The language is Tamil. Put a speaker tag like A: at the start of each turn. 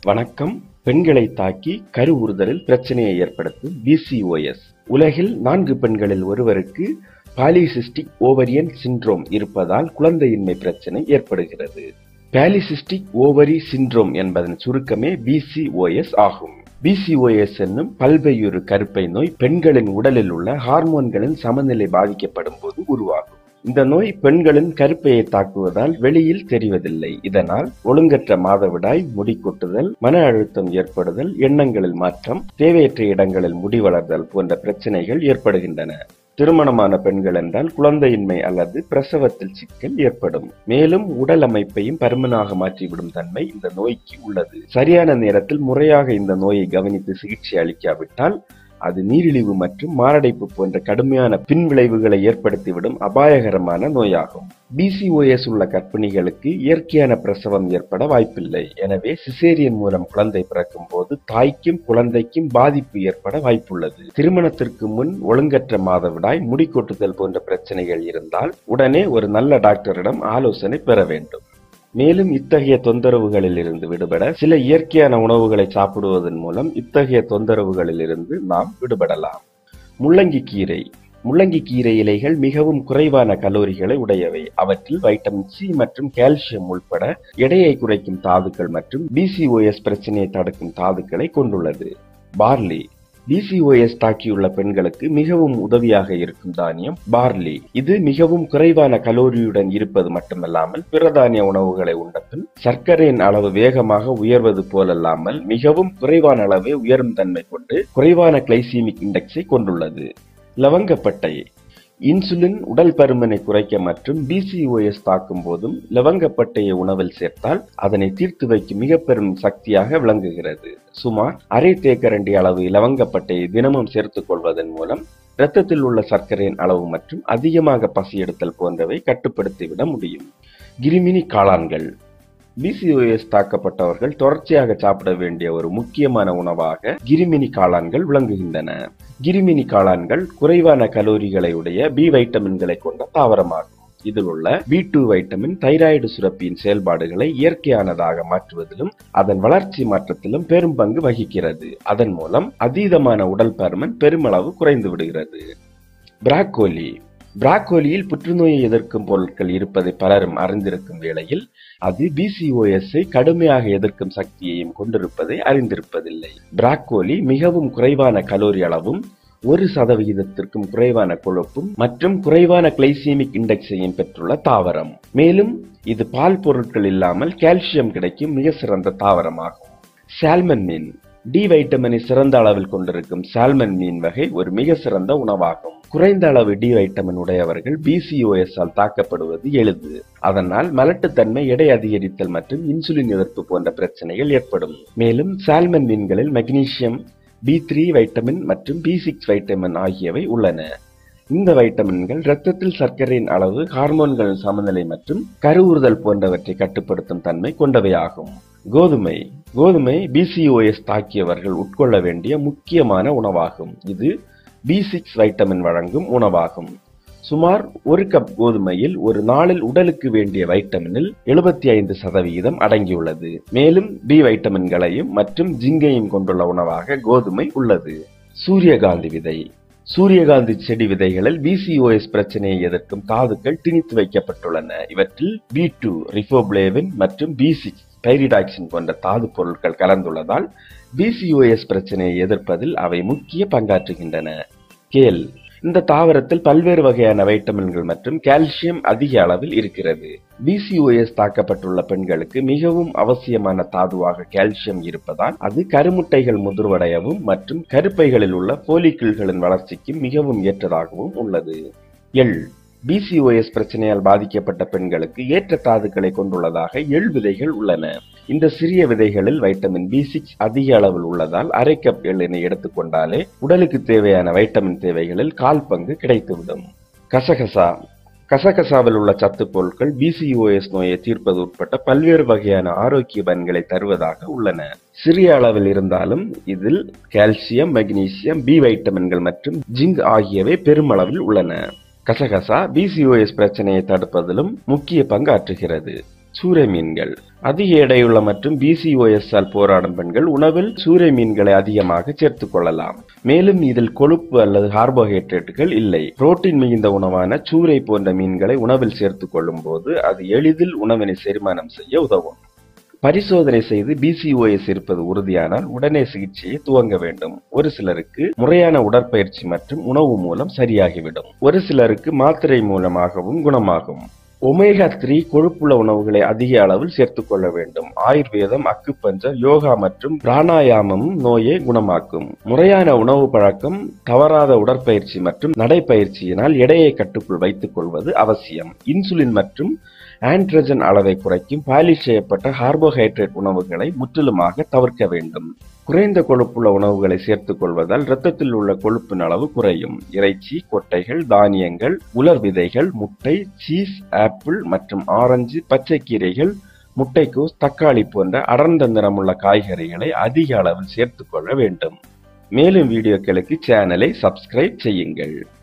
A: வணக்கம் பெண்களை தாக்கி கருவுறுதலில் பிரச்சனையை ஏற்படுத்தும் பிசிஓஎஸ் உலகில் நான்கு பெண்களில் ஒருவருக்கு பாலிசிஸ்டிக் ஓவரியன் சிண்ட்ரோம் இருப்பதால் குழந்தையின்மை பிரச்சனை ஏற்படுகிறது பாலிசிஸ்டிக் ஓவரி சிண்ட்ரோம் என்பதன் சுருக்கமே பிசிஓஎஸ் ஆகும் பிசிஓஎஸ் என்னும் பல்வையுறு கருப்பை நோய் பெண்களின் உடலில் உள்ள ஹார்மோன்களின் சமநிலை பாதிக்கப்படும் போது உருவாகும் இந்த நோய் பெண்களின் கருப்பையை தாக்குவதால் வெளியில் தெரிவதில்லை இதனால் ஒழுங்கற்ற மாதவிடாய் முடி கொட்டுதல் மன அழுத்தம் ஏற்படுதல் எண்ணங்களில் மாற்றம் தேவையற்ற இடங்களில் முடி வளர்தல் போன்ற பிரச்சனைகள் ஏற்படுகின்றன திருமணமான பெண்கள் என்றால் குழந்தையின்மை அல்லது பிரசவத்தில் சிக்கல் ஏற்படும் மேலும் உடல் அமைப்பையும் பருமனாக மாற்றிவிடும் தன்மை இந்த நோய்க்கு உள்ளது சரியான நேரத்தில் முறையாக இந்த நோயை கவனித்து சிகிச்சை அளிக்காவிட்டால் அது நீரிழிவு மற்றும் மாரடைப்பு போன்ற கடுமையான பின்விளைவுகளை ஏற்படுத்திவிடும் அபாயகரமான நோயாகும் பிசிஓஎஸ் உள்ள கர்ப்பிணிகளுக்கு இயற்கையான பிரசவம் ஏற்பட வாய்ப்பில்லை எனவே சிசேரியன் மூலம் குழந்தை பிறக்கும் போது தாய்க்கும் குழந்தைக்கும் பாதிப்பு ஏற்பட வாய்ப்புள்ளது திருமணத்திற்கு முன் ஒழுங்கற்ற மாதவிடாய் முடி கொட்டுதல் போன்ற பிரச்சனைகள் இருந்தால் உடனே ஒரு நல்ல டாக்டரிடம் ஆலோசனை பெற வேண்டும் மேலும் இத்தகைய தொந்தரவுகளில் இருந்து விடுபட சில இயற்கையான உணவுகளை சாப்பிடுவதன் மூலம் இத்தகைய தொந்தரவுகளில் இருந்து நாம் விடுபடலாம் முள்ளங்கி கீரை முள்ளங்கி கீரை இலைகள் மிகவும் குறைவான கலோரிகளை உடையவை அவற்றில் வைட்டமின் சி மற்றும் கால்சியம் உட்பட எடையை குறைக்கும் தாதுக்கள் மற்றும் பிசிஓஎஸ் பிரச்சனையை தடுக்கும் தாதுக்களை கொண்டுள்ளது பார்லி பிசிஓஎஸ் தாக்கியுள்ள பெண்களுக்கு மிகவும் உதவியாக இருக்கும் தானியம் பார்லி இது மிகவும் குறைவான கலோரியுடன் இருப்பது மட்டுமல்லாமல் பிற தானிய உணவுகளை உண்ட பின் சர்க்கரையின் அளவு வேகமாக உயர்வது போலல்லாமல் மிகவும் குறைவான அளவே உயரும் தன்மை கொண்டு குறைவான கிளைசீமிக் இண்டெக்ஸை கொண்டுள்ளது லவங்கப்பட்டை இன்சுலின் உடல் பருமனை குறைக்க மற்றும் பிசிஓஎஸ் தாக்கும் போதும் லவங்கப்பட்டையை உணவில் சேர்த்தால் அதனை தீர்த்து வைக்கும் மிக பெரும் சக்தியாக விளங்குகிறது சுமார் அரை தேக்கரண்டி அளவு லவங்கப்பட்டையை தினமும் சேர்த்துக் கொள்வதன் மூலம் இரத்தத்தில் உள்ள சர்க்கரையின் அளவு மற்றும் அதிகமாக பசி எடுத்தல் போன்றவை கட்டுப்படுத்திவிட முடியும் கிருமினி காளான்கள் பிசிஓஎஸ் தாக்கப்பட்டவர்கள் தொடர்ச்சியாக சாப்பிட வேண்டிய ஒரு முக்கியமான உணவாக கிருமினி காளான்கள் விளங்குகின்றன கிருமினி காளான்கள் குறைவான கலோரிகளை உடைய பி வைட்டமின்களை கொண்ட தாவரமாகும் இதில் உள்ள பி டூ வைட்டமின் தைராய்டு சுரப்பியின் செயல்பாடுகளை இயற்கையானதாக மாற்றுவதிலும் அதன் வளர்ச்சி மாற்றத்திலும் பெரும் பங்கு வகிக்கிறது அதன் மூலம் அதீதமான உடல் பருமன் பெருமளவு குறைந்து விடுகிறது பிராக்கோலி பிராக்கோலியில் புற்றுநோயை எதிர்க்கும் பொருட்கள் இருப்பதை பலரும் அறிந்திருக்கும் வேளையில் அது பிசிஓஎஸ்ஐ கடுமையாக எதிர்க்கும் சக்தியையும் கொண்டிருப்பதை அறிந்திருப்பதில்லை பிராக்கோலி மிகவும் குறைவான கலோரி அளவும் ஒரு சதவிகிதத்திற்கும் குறைவான கொழுப்பும் மற்றும் குறைவான கிளைசீமிக் இண்டெக்ஸையும் பெற்றுள்ள தாவரம் மேலும் இது பால் பொருட்கள் இல்லாமல் கால்சியம் கிடைக்கும் மிக சிறந்த தாவரமாகும் சால்மன் மீன் டி வைட்டமினை சிறந்த அளவில் கொண்டிருக்கும் சால்மன் மீன் வகை ஒரு மிக சிறந்த உணவாகும் குறைந்த அளவு டி வைட்டமின் உடையவர்கள் பிசிஓஎஸ் ஆல் தாக்கப்படுவது எளிது அதனால் மலட்டுத்தன்மை எடை அதிகரித்தல் மற்றும் இன்சுலின் எதிர்ப்பு போன்ற பிரச்சனைகள் ஏற்படும் மேலும் சால்மன் மீன்களில் மெக்னீசியம் பி த்ரீ வைட்டமின் மற்றும் பி சிக்ஸ் வைட்டமின் ஆகியவை உள்ளன இந்த வைட்டமின்கள் இரத்தத்தில் சர்க்கரையின் அளவு ஹார்மோன்களின் சமநிலை மற்றும் கருவுறுதல் போன்றவற்றை கட்டுப்படுத்தும் தன்மை கொண்டவையாகும் கோதுமை கோதுமை பிசிஓஎஸ் தாக்கியவர்கள் உட்கொள்ள வேண்டிய முக்கியமான உணவாகும் இது பி சிக்ஸ் வைட்டமின் வழங்கும் உணவாகும் சுமார் ஒரு கப் கோதுமையில் ஒரு நாளில் உடலுக்கு வேண்டிய வைட்டமினில் எழுபத்தி ஐந்து சதவிகிதம் அடங்கியுள்ளது மேலும் பி வைட்டமின்களையும் மற்றும் ஜிங்கையும் கொண்டுள்ள உணவாக கோதுமை உள்ளது சூரியகாந்தி விதை சூரியகாந்தி செடி விதைகளில் பிசிஓஎஸ் பிரச்சனையை எதிர்க்கும் தாதுக்கள் திணித்து வைக்கப்பட்டுள்ளன இவற்றில் பி டூ ரிஃபோப்ளேவின் மற்றும் பி சிக்ஸ் பைரிடாக்சின் போன்ற தாது பொருட்கள் கலந்துள்ளதால் பிசிஓஎஸ் பிரச்சனையை எதிர்ப்பதில் அவை முக்கிய பங்காற்றுகின்றன கேல் இந்த தாவரத்தில் பல்வேறு வகையான வைட்டமின்கள் மற்றும் கால்சியம் அதிக அளவில் இருக்கிறது பிசிஓஎஸ் தாக்கப்பட்டுள்ள பெண்களுக்கு மிகவும் அவசியமான தாதுவாக கால்சியம் இருப்பதால் அது கருமுட்டைகள் முதிர்வடையவும் மற்றும் கருப்பைகளில் உள்ள போலிக்கிள்களின் வளர்ச்சிக்கு மிகவும் ஏற்றதாகவும் உள்ளது எள் பிசிஓஎஸ் பிரச்சனையால் பாதிக்கப்பட்ட பெண்களுக்கு ஏற்ற தாதுக்களை கொண்டுள்ளதாக எள் விதைகள் உள்ளன இந்த சிறிய விதைகளில் வைட்டமின் பி சிக்ஸ் அதிக அளவில் உள்ளதால் அரை கப் எள்ளினை எடுத்துக்கொண்டாலே உடலுக்கு தேவையான வைட்டமின் தேவைகளில் கால் பங்கு கிடைத்துவிடும் கசகசா கசகசாவில் உள்ள சத்து பொருட்கள் பிசிஓஎஸ் நோயை தீர்ப்பது உட்பட்ட பல்வேறு வகையான ஆரோக்கிய பயன்களை தருவதாக உள்ளன சிறிய அளவில் இருந்தாலும் இதில் கால்சியம் மெக்னீசியம் பி வைட்டமின்கள் மற்றும் ஜிங்க் ஆகியவை பெருமளவில் உள்ளன கசகசா பிசிஓஎஸ் பிரச்சனையை தடுப்பதிலும் முக்கிய பங்கு ஆற்றுகிறது சூறை மீன்கள் அதிக எடையுள்ள மற்றும் பிசிஓஎஸ் ஆல் போராடும் பெண்கள் உணவில் சூறை மீன்களை அதிகமாக சேர்த்துக் கொள்ளலாம் மேலும் இதில் கொழுப்பு அல்லது கார்போஹைட்ரேட்டுகள் இல்லை புரோட்டீன் மிகுந்த உணவான சூறை போன்ற மீன்களை உணவில் சேர்த்துக் கொள்ளும் போது அது எளிதில் உணவினை செரிமானம் செய்ய உதவும் பரிசோதனை செய்து பிசிஓஎஸ் இருப்பது உறுதியானால் உடனே சிகிச்சையை துவங்க வேண்டும் ஒரு சிலருக்கு முறையான உடற்பயிற்சி மற்றும் உணவு மூலம் சரியாகிவிடும் ஒரு சிலருக்கு மாத்திரை மூலமாகவும் குணமாகும் ஒமேகா த்ரீ கொழுப்புள்ள உணவுகளை அதிக அளவில் சேர்த்துக் கொள்ள வேண்டும் ஆயுர்வேதம் அக்குப்பஞ்சர் யோகா மற்றும் பிராணாயாமம் நோயை குணமாக்கும் முறையான உணவு பழக்கம் தவறாத உடற்பயிற்சி மற்றும் நடைப்பயிற்சியினால் எடையை கட்டுக்குள் வைத்துக் கொள்வது அவசியம் இன்சுலின் மற்றும் ஆண்ட்ரஜன் அளவை குறைக்கும் பாலிஷ் செய்யப்பட்ட கார்போஹைட்ரேட் உணவுகளை முற்றிலுமாக தவிர்க்க வேண்டும் குறைந்த கொழுப்புள்ள உணவுகளை சேர்த்துக் கொள்வதால் இரத்தத்தில் உள்ள கொழுப்பின் அளவு குறையும் இறைச்சி கொட்டைகள் தானியங்கள் உலர் விதைகள் முட்டை சீஸ் ஆப்பிள் மற்றும் ஆரஞ்சு பச்சை கீரைகள் முட்டைக்கோஸ் தக்காளி போன்ற அடர்ந்த நிறமுள்ள காய்கறிகளை அதிக அளவில் சேர்த்துக் கொள்ள வேண்டும் மேலும் வீடியோக்களுக்கு சேனலை சப்ஸ்கிரைப் செய்யுங்கள்